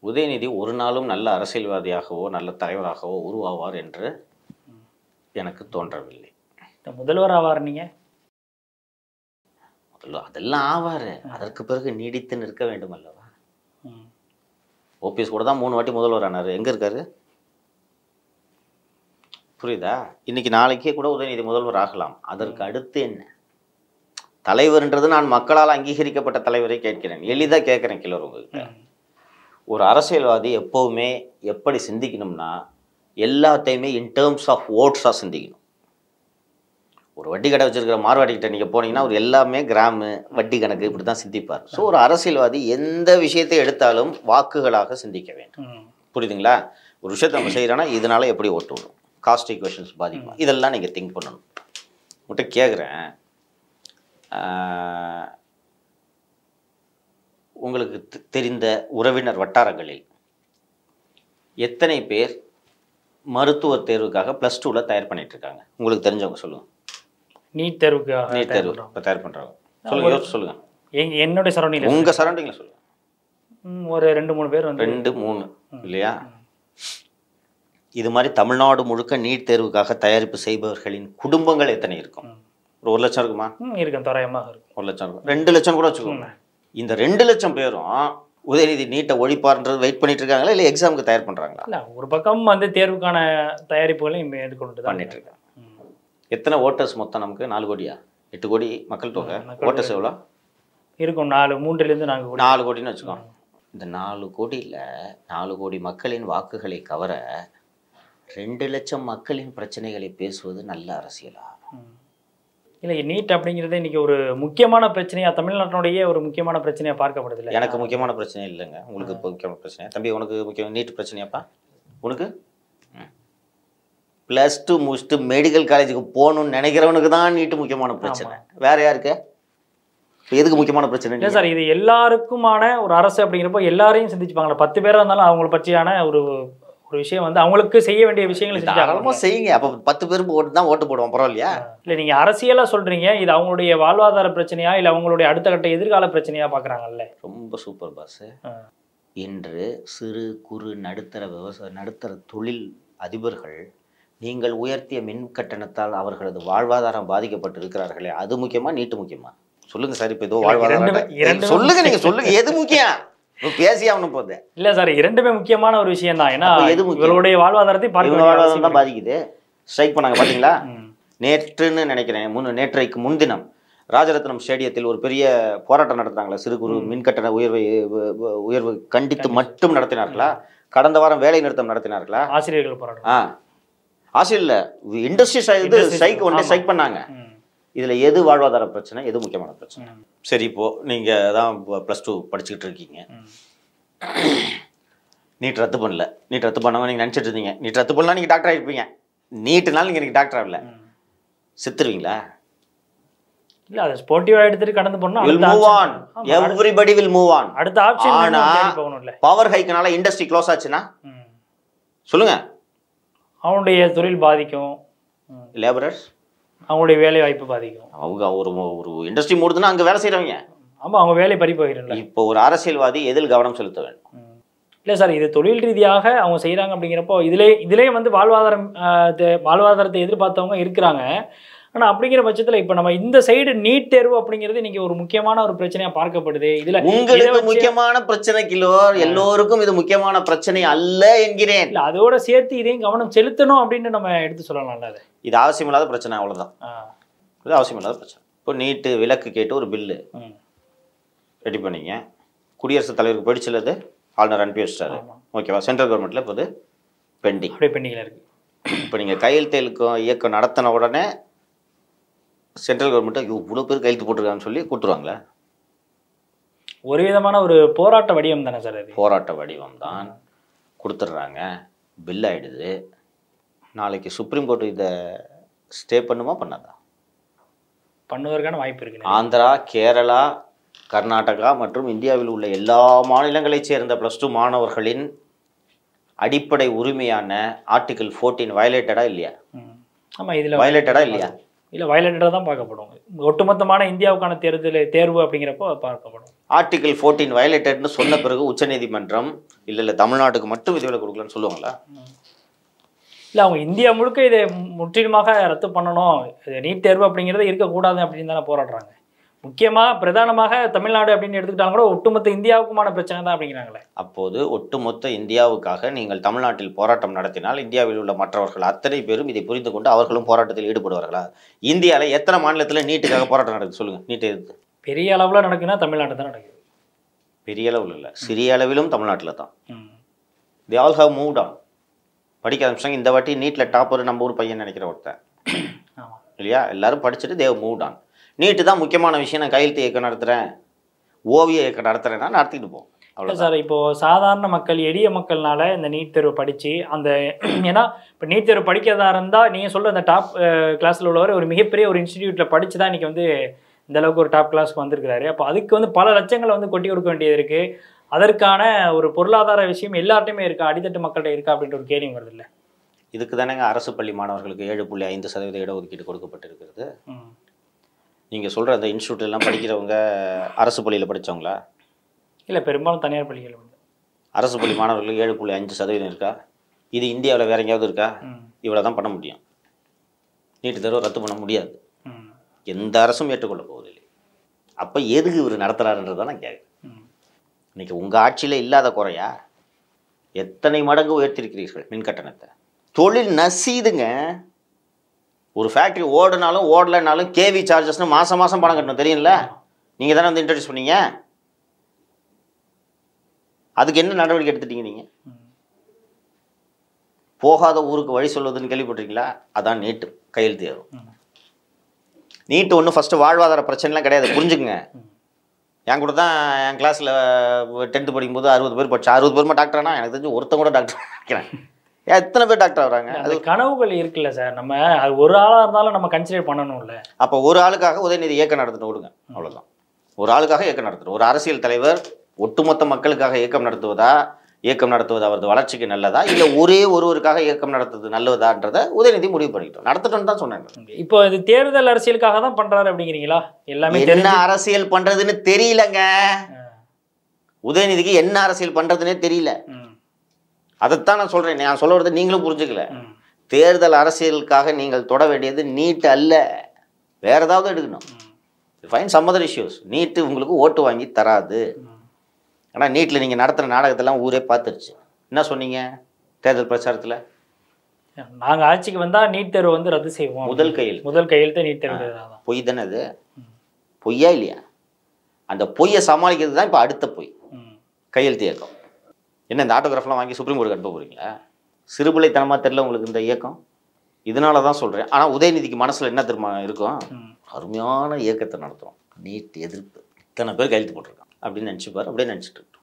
உதயநிதி ஒரு நாளும் நல்ல அரசியல்வாதியாகவோ நல்ல தலைவராகவோ உருவாவார் என்று எனக்கு தோன்றவில்லை இந்த முதல்வர் ஆவார் நீங்க முதல்ல அதெல்லாம் ஆவார் அதற்கு பிறகு நீடித்து நிற்க வேண்டும் அல்லவா ம். ஓபிஎஸ் கூட தான் மூணு வாட்டி முதல்வர் ஆனார் எங்கே இருக்காரு புரியுதா இன்னைக்கு நாளைக்கே கூட உதயநிதி முதல்வர் ஆகலாம் அதற்கு அடுத்து என்ன தலைவர்ன்றது நான் மக்களால் அங்கீகரிக்கப்பட்ட தலைவரை கேட்கிறேன் எளிதாக கேட்குறேன் கிலர் உங்ககிட்ட ம். ஒரு அரசியல்வாதி எப்போவுமே எப்படி சிந்திக்கணும்னா எல்லாத்தையுமே இன் டேர்ம்ஸ் ஆஃப் ஓட்ஸாக சிந்திக்கணும் ஒரு வட்டி கடை வச்சிருக்கிற மார்வாடி கிட்ட நீங்கள் போனீங்கன்னா அவர் எல்லாமே கிராமு வட்டி கணக்கு இப்படி தான் சிந்திப்பார் ஸோ ஒரு அரசியல்வாதி எந்த விஷயத்தை எடுத்தாலும் வாக்குகளாக சிந்திக்க வேண்டும் ம். புரியுதுங்களா ஒரு விஷயத்தை நம்ம செய்கிறோன்னா இதனால எப்படி ஓட்டு விடும் காஸ்ட் ஈக்குவேஷன்ஸ் பாதிக்குமா இதெல்லாம் நீங்கள் திங்க் பண்ணணும் உங்கள்கிட்ட கேட்குறேன் உங்களுக்கு தெ- தெரிந்த உறவினர் வட்டாரங்களில் எத்தனை பேர் மருத்துவ தேர்வுக்காக ப்ளஸ் டூவில் தயார் பண்ணிட்டு இருக்காங்க உங்களுக்கு தெரிஞ்சவங்க சொல்லுங்கள் நீட் தேர்வுக்காக நீட் தயார் தேர்வு பண்றோம். இப்போ தயார் பண்ணுறாங்க சொல்லுங்கள் யோசிச்சு சொல்லுங்கள் எங்க என்னுடைய சரௌண்டிங்ல உங்கள் சரௌண்டிங்கில் சொல்லுங்கள் ஒரு ரெண்டு மூணு பேர் வந்து ரெண்டு மூணு இல்லையா இது மாதிரி தமிழ்நாடு முழுக்க நீட் தேர்வுக்காக தயாரிப்பு செய்பவர்களின் குடும்பங்கள் எத்தனை இருக்கும் ம். ஒரு ஒரு லட்சம் இருக்குமா ம், இருக்கும் தோராயமாக இருக்கும் ஒரு லட்சம் இருக்கும் ரெண்டு லட்சம் கூட வச்சுக்கோங்க இந்த ரெண்டு லட்சம் பேரும் உதயநிதி நீட்டை ஒழிப்பார்ன்றது வெயிட் பண்ணிட்டு இருக்காங்களா இல்லை எக்ஸாமுக்கு தயார் பண்ணுறாங்களா இல்ல ஒரு பக்கம் வந்து தேர்வுக்கான தயாரிப்புகளையும் மேற்கொண்டு தான் பண்ணிட்டு இருக்காங்க எத்தனை ஓட்டர்ஸ் மொத்தம் நமக்கு நாலு கோடியா எட்டு கோடி மக்கள் தொகை மக்கள் ஓட்டர்ஸ் எவ்வளோ இருக்கும் நாலு மூன்றுலேருந்து நான்கு கோடி நாலு கோடின்னு வச்சுக்கோ இந்த நாலு கோடியில் நாலு கோடி மக்களின் வாக்குகளை கவர ரெண்டு லட்சம் மக்களின் பிரச்சனைகளை பேசுவது நல்ல அரசியலா ம். இல்லை நீட் அப்படிங்கிறது இன்னைக்கு ஒரு முக்கியமான பிரச்சனையா தமிழ்நாட்டினுடைய ஒரு முக்கியமான பிரச்சனையா பார்க்கப்படுது இல்லை எனக்கு முக்கியமான பிரச்சனை இல்லைங்க உங்களுக்கு இப்போ முக்கியமான பிரச்சனை தம்பி உனக்கு முக்கியம் நீட் பிரச்சனையாப்பா உனக்கு ப்ளஸ் டூ முடிச்சுட்டு மெடிக்கல் காலேஜுக்கு போகணும்னு நினைக்கிறவனுக்கு தான் நீட்டு முக்கியமான பிரச்சனை வேற யாருக்கு இப்ப எதுக்கு முக்கியமான பிரச்சனை இல்லை சார் இது எல்லாருக்குமான ஒரு அரசு அப்படிங்கிறப்போ எல்லாரையும் சிந்திச்சுப்பாங்களா பத்து பேரா இருந்தாலும் அவங்கள பற்றியான ஒரு ஒரு விஷயம் வந்து அவங்களுக்கு செய்ய வேண்டிய விஷயங்களை தாராளமாக செஞ்சாங்க செய்யுங்க அப்போ பத்து பேருக்கு ஓட்டு தான் ஓட்டு போடுவோம் பரவாயில்லையா இல்லை நீங்க அரசியலா சொல்றீங்க இது அவங்களுடைய வாழ்வாதார பிரச்சனையா இல்லை அவங்களுடைய அடுத்த கட்ட எதிர்கால பிரச்சனையா பார்க்கறாங்கல்ல ரொம்ப சூப்பர் பாஸ் ஆ. இன்று சிறு குறு நடுத்தர விவசாய நடுத்தர தொழில் அதிபர்கள் நீங்கள் உயர்த்திய மின் கட்டணத்தால் அவர்களது வாழ்வாதாரம் பாதிக்கப்பட்டு இருக்கிறார்களே அது முக்கியமா நீட்டு முக்கியமா சொல்லுங்க சார் இப்போ ஏதோ இரண்டுமே- வாழ்வாதாரம் இரண்டுமே சொல்லுங்க நீங்க சொல்லுங்க எது முக்கியம் இப்போ பேசி ஆகணும் போகுது இல்ல சார் இரண்டுமே முக்கியமான ஒரு விஷயம் தான் ஏன்னா அப்ப எது முக்கியம்? இவங்களுடைய வாழ்வாதாரத்தை பார்க்க இவங்க வேண்டிய வாழ்வாதாரம் அவசியம் தான் பாதிக்குது ஸ்ட்ரைக் பண்ணாங்க பாத்தீங்களா ம். நேற்றுன்னு நினைக்கிறேன் முன் நேற்றைக்கு முன்தினம் ராஜரத்னம் ஸ்டேடியத்தில் ஒரு பெரிய போராட்டம் நடத்துறாங்களா சிறு குறு மின்கட்டண உயர்வை உ- உ- உயர்வு கண்டித்து மட்டும் நடத்தினார்களா கடந்த வாரம் வேலை நிறுத்தம் நடத்தினார்களா ஆசிரியர்கள் போராட்டம் ஆ ஆசிரியர் இண்டஸ்ட்ரி இது Industries, ஸ்ட்ரைக் ஒன் ஆமா. ஸ்ட்ரைக் பண்ணாங்க ம். இதுல எது வாழ்வாதார பிரச்சனை எது முக்கியமான பிரச்சனை ம். சரி இப்போ நீங்க தான் ப்ளஸ் டூ படிச்சுக்கிட்டு இருக்கீங்க ம். நீட் ரத்து பண்ணல நீட் ரத்து பண்ணாம நீங்க நினைச்சிட்டு இருந்தீங்க நீட் ரத்து பண்ணலாம் நீங்க டாக்டர் ஆயிருப்பீங்க நீட்டுனால நீங்க எனக்கு டாக்டர் ஆகல ம். செத்துருவீங்களா இல்ல அது ஸ்போர்ட்டிவா எடுத்துட்டு கடந்து போனோம் will move on everybody will move on அடுத்த ஆப்ஷன் ஆனா போகணும்ல பவர் ஹைக்னால இண்டஸ்ட்ரி க்ளோஸ் ஆச்சுன்னா ம். சொல்லுங்க அவனுடைய தொழில் பாதிக்கும் ம். லேபரர்ஸ் அவங்களுடைய வேலை வாய்ப்பு பாதிக்கும் அவங்க ஒரு ஒரு இண்டஸ்ட்ரி மூடுதுன்னா அங்க வேலை செய்றவங்க ஆமா அவங்க வேலை பறி போகிறோம்ல இப்போ ஒரு அரசியல்வாதி எதில் கவனம் செலுத்த வேண்டும் ம். இல்ல சார் இது தொழில் ரீதியாக அவங்க செய்றாங்க அப்படிங்கிறப்போ இதுலே இதுலயே வந்து வாழ்வாதாரம் ஆஹ், தே- வாழ்வாதாரத்தை எதிர்பார்த்தவங்க இருக்கிறாங்க ஆனா அப்படிங்கிற பட்சத்துல இப்ப நம்ம இந்த சைடு நீட் தேர்வு அப்படிங்கிறது இன்னைக்கு ஒரு முக்கியமான ஒரு பிரச்சனையா பார்க்கப்படுது இதுல இதை உங்களுக்கு வச்சு- முக்கியமான பிரச்சனை கிலோ எல்லோருக்கும் இது முக்கியமான பிரச்சனை அல்ல என்கிறேன் இல்ல அதோட சேர்த்து இதையும் கவனம் செலுத்தணும் அப்படின்னு நம்ம எடுத்து சொல்லலாம்ல அது இது அவசியமில்லாத பிரச்சனை அவ்வளவுதான் ஆ. இது அவசியமில்லாத பிரச்சனை இப்போ நீட்டு விலக்கு கேட்டு ஒரு பில்லு ம். ரெடி பண்ணீங்க குடியரசுத் தலைவருக்கு போயிடுச்சுல அது ஆளுநர் அனுப்பி வச்சிட்டாரு ஆமா. ஓகேவா சென்ட்ரல் கவர்மெண்ட்ல இப்போ இது பெண்டிங் அப்படியே பெண்டிங்ல இருக்கு இப்போ நீங்கள் கையெழுத்து இயக்கம் இயக்கம் நடத்தின உடனே சென்ட்ரல் கவர்மெண்ட்டை இவ்வளோ பேர் கையெழுத்து போட்டிருக்காங்கன்னு சொல்லி கொடுத்துருவாங்களே ஒரு விதமான ஒரு போராட்ட வடிவம் தானே சார் அது போராட்ட வடிவம் தான் கொடுத்துட்றாங்க பில் ஆயிடுது நாளைக்கு சுப்ரீம் கோர்ட் இதை ஸ்டே பண்ணுமா பண்ணாதா பண்ணுவதற்கான வாய்ப்பு இருக்கு ஆந்திரா கேரளா கர்நாடகா மற்றும் இந்தியாவில் உள்ள எல்லா மாநிலங்களைச் சேர்ந்த ப்ளஸ் டூ மாணவர்களின் அடிப்படை உரிமையான ஆர்டிகிள் ஃபோர்டீன் வயலேட்டடா இல்லையா ம். ஆமா இதுல வயலேட்டடா இல்லையா இல்ல வயலண்டா தான் பார்க்கப்படும் ஒட்டுமொத்தமான இந்தியாவுக்கான தேர்தல் தேர்வு அப்படிங்கிறப்போ பார்க்கப்படும் ஆர்டிகல் ஃபோர்டீன் வயலேட்டட்னு சொன்ன பிறகு உச்சநீதிமன்றம் இல்லை இல்லை தமிழ்நாட்டுக்கு மட்டும் விதிவிலக்கு கொடுக்கலன்னு சொல்லுவாங்களா இல்லை அவங்க இந்தியா முழுக்க இதை முற்றிலுமாக ரத்து பண்ணணும் இது நீட் தேர்வு அப்படிங்கிறது இருக்கக்கூடாது அப்படின்னு தானே போராடுறாங்க முக்கியமாக பிரதானமாக தமிழ்நாடு அப்படின்னு எடுத்துக்கிட்டாலும் கூட ஒட்டுமொத்த இந்தியாவுக்குமான பிரச்சனை தான் அப்படிங்கிறாங்களே அப்போது ஒட்டுமொத்த இந்தியாவுக்காக நீங்கள் தமிழ்நாட்டில் போராட்டம் நடத்தினால் இந்தியாவில் உள்ள மற்றவர்கள் அத்தனை பேரும் இதை புரிந்து கொண்டு அவர்களும் போராட்டத்தில் ஈடுபடுவார்களா இந்தியாவில் எத்தனை மாநிலத்தில் நீட்டுக்காக போராட்டம் நடக்குது சொல்லுங்கள் நீட்டை எதிர்த்து பெரிய அளவில் நடக்குன்னா தமிழ்நாடு தான் நடக்குது பெரிய அளவில் இல்லை சிறிய அளவிலும் தமிழ்நாட்டில் தான் ம். They all have move on படிக்க ஆரம்பிச்சாங்க இந்த வாட்டி நீட்டில் டாப்பர் நம்ம ஊர் பையன் நினைக்கிற ஒருத்தன் ஆமா இல்லையா எல்லாரும் படிச்சுட்டு தேவ் மூவ் ஆன் நீட்டு தான் முக்கியமான விஷயம் நான் கையெழுத்து இயக்கம் நடத்துகிறேன் ஓவிய இயக்கம் நடத்துகிறேன்னா நடத்திட்டு போ இல்லை அவ்வளோ சார் இப்போ சாதாரண மக்கள் எளிய மக்கள்னால இந்த நீட் தேர்வு படித்து அந்த ஏன்னா இப்போ நீட் தேர்வு படிக்கிறதா இருந்தால் நீங்கள் சொல்ற அந்த டாப் கிளாஸில் உள்ளவர் ஒரு மிகப்பெரிய ஒரு இன்ஸ்டிடியூட்டில் படித்து தான் இன்றைக்கி வந்து இந்த அளவுக்கு ஒரு டாப் கிளாஸ்க்கு வந்திருக்கிறாரு அப்போ அதுக்கு வந்து பல லட்சங்களை வந்து கொட்டி கொடுக்க வேண்டியது இருக்குது அதற்கான ஒரு பொருளாதார விஷயம் எல்லார்ட்டையுமே இருக்கா அடித்தட்டு மக்கள்கிட்ட இருக்கா அப்படின்ற ஒரு கேள்வி வருது இல்லை இதுக்கு தானேங்க அரசு பள்ளி மாணவர்களுக்கு ஏழு புள்ளி ஐந்து சதவீத இடஒதுக்கீடு கொடுக்கப்பட்டிருக்கிறது நீங்கள் சொல்கிற அந்த இன்ஸ்டியூட் எல்லாம் படிக்கிறவங்க அரசு பள்ளியில் படிச்சவங்களா இல்லை பெரும்பாலும் தனியார் பள்ளிகள் உண்டு அரசு பள்ளி மாணவர்களுக்கு ஏழு புள்ளி அஞ்சு சதவீதம் இருக்கா இது இந்தியாவில் வேற எங்கேயாவது இருக்கா ம் இவ்வளோ தான் பண்ண முடியும் நீட்டு தேர்வு ரத்து பண்ண முடியாது ம் எந்த அரசும் ஏற்றுக்கொள்ள போவதில்லை அப்போ எதுக்கு இவர் நடத்துகிறாருன்றதை நான் கேட்குறேன் ம் இன்னைக்கு உங்கள் ஆட்சியில் இல்லாத குறையா எத்தனை மடங்கு உயர்த்திருக்கிறீர்கள் மின் கட்டணத்தை தொழில் நசீதுங்க ஒரு ஃபேக்ட்ரி ஓடுனாலும் ஓடலைனாலும் கேவி சார்ஜஸ்னு மாதம் மாதம் பணம் கட்டணும் தெரியும்ல நீங்கள் தானே வந்து இன்ட்ரடியூஸ் பண்ணீங்க அதுக்கு என்ன நடவடிக்கை எடுத்துட்டீங்க நீங்கள் ம் போகாத ஊருக்கு வழி சொல்வதுன்னு கேள்விப்பட்டிருக்கீங்களா அதான் நீட்டு கையெழுத்து ஏறும் ம் நீட்டு ஒன்றும் ஃபஸ்ட்டு வாழ்வாதார பிரச்சனைலாம் கிடையாது புரிஞ்சுக்குங்க ம் என் கூட தான் என் கிளாஸில் டென்த்து படிக்கும்போது அறுபது பேர் படிச்சா அறுபது பேருமா டாக்டரானா எனக்கு தெரிஞ்சு ஒருத்தன் கூட டாக்டர் நினைக்கிறேன் ஏன் எத்தனை பேர் டாக்டர் ஆகுறாங்க அந்த கனவுகள் இருக்குல்ல சார் நம்ம அது ஒரு ஆளா இருந்தாலும் நம்ம கன்சிடர் பண்ணணும்ல அப்போ ஒரு ஆளுக்காக உதயநிதி இயக்கம் நடத்திட்டு விடுங்க அவ்வளவுதான் ஒரு ஆளுக்காக இயக்கம் நடத்தணும் ஒரு அரசியல் தலைவர் ஒட்டுமொத்த மக்களுக்காக இயக்கம் நடத்துவதா இயக்கம் நடத்துவது அவரது வளர்ச்சிக்கு நல்லதா இல்லை ஒரே ஒருவருக்காக இயக்கம் நடத்துவது நல்லதான்றதை உதயநிதி முடிவு பண்ணிக்கிட்டோம் நடத்தட்டும்னு தான் சொன்னாங்க இப்போ இது தேர்தல் அரசியலுக்காக தான் பண்றாரு அப்படிங்கிறீங்களா எல்லாமே என்ன தெரிஞ்சு அரசியல் பண்றதுன்னு தெரியலங்க ஆ. உதயநிதிக்கு என்ன அரசியல் பண்றதுன்னே தெரியல ம், அதைத்தான் நான் சொல்றேன் நான் சொல்ல வரது நீங்களும் புரிஞ்சுக்கல ம், தேர்தல் அரசியலுக்காக நீங்கள் தொட வேண்டியது நீட் அல்ல வேற ஏதாவது எடுக்கணும் ம், fine some other issues need உங்களுக்கு ஓட்டு வாங்கி தராது ம். ஆனால் நீட்டில் நீங்கள் நடத்துகிற நாடகத்தெல்லாம் ஊரே பார்த்துருச்சு என்ன சொன்னீங்க தேர்தல் பிரச்சாரத்தில் நாங்க ஆட்சிக்கு வந்தா நீட் தேர்வு வந்து ரத்து செய்வோம் முதல் கையில் முதல் கையெழுத்து நீட் தேர்வு தான் பொய் தானே அது ம். பொய்யா இல்லையா அந்த பொய்யை சமாளிக்கிறது தான் இப்போ அடுத்த பொய் ம், கையெழுத்து இயக்கம் என்ன இந்த ஆட்டோகிராஃப்லாம் வாங்கி சுப்ரீம் கோர்ட்டுக்கு அனுப்ப போகிறீங்களா சிறுபிள்ளைத்தனமாக தெரியல உங்களுக்கு இந்த இயக்கம் இதனால தான் சொல்கிறேன் ஆனால் உதயநிதிக்கு மனசில் என்ன தெரியுமா இருக்கும் ம். அருமையான இயக்கத்தை நடத்துகிறோம் நீட் எதிர்ப்பு இத்தனை பேர் கையெழுத்து போட்டிருக்கான் அப்படின்னு நினச்சிப்பார் அப்படியே நினச்சிட்டு